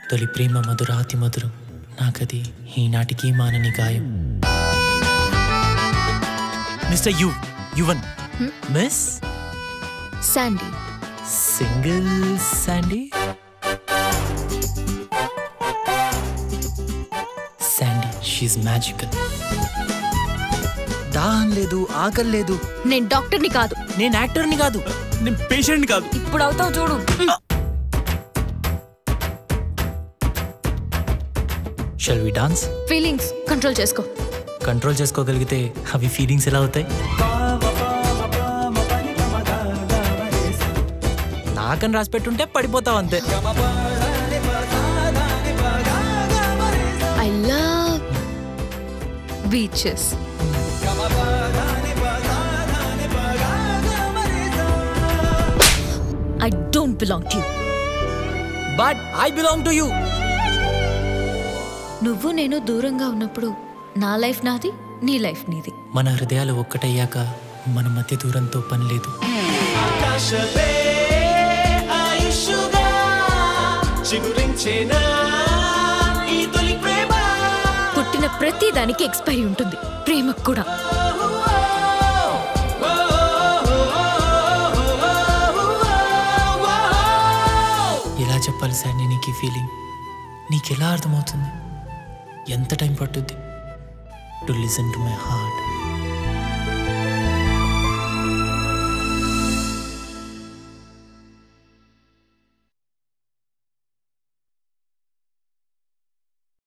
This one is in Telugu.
తొలి ప్రేమ మధురాతి మధురం నాకది ఈనాటికి మానని గాయం mister you Yuvan miss Sandy single Sandy Sandy she's magical దాహం లేదు ఆకలి లేదు నేను డాక్టర్ని కాదు నేను యాక్టర్ని కాదు నేను పేషెంట్ కాదు ఇప్పుడు అవుతావు చూడు shall we dance feelings control చేసుకో కంట్రోల్ చేసుకోగలిగితే అవి ఫీలింగ్స్ ఎలా అవుతాయి నాకని రాసి పెట్టుంటే పడిపోతావు అంతే I love beaches I don't belong to you but I belong to you నువ్వు నేను దూరంగా ఉన్నప్పుడు నా లైఫ్ నాది నీ లైఫ్ నీది మన హృదయాలు ఒక్కటయ్యాక మన మధ్య దూరంతో పని లేదు ఆకాశమే ఆయుష్గా చిగురించేనా ఈ తొలి ప్రేమ పుట్టిన ప్రతి దానికి ఎక్స్పైరీ ఉంటుంది ప్రేమకు కూడా ఎలా చెప్పాలి సార్ నేను నీకు ఈ ఫీలింగ్ నీకు ఎలా అర్థమవుతుంది ఎంత టైం పట్టుద్ది to listen to my heart